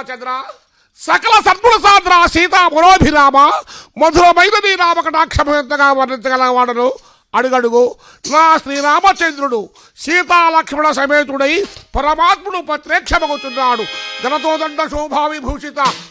రామచంద్ర సకల సద్గుణ సాంద్ర సీతా మనోభిరామ మధురమైన నీ నామకటాక్షము ఎంతగా వర్ణించగలవాడను అడుగడుగు నా శ్రీరామచంద్రుడు సీతా లక్ష్మణ సమేతుడై పరమాత్ముడు ప్రత్యక్షమగుతున్నాడు గణతోదండ శోభా విభూషిత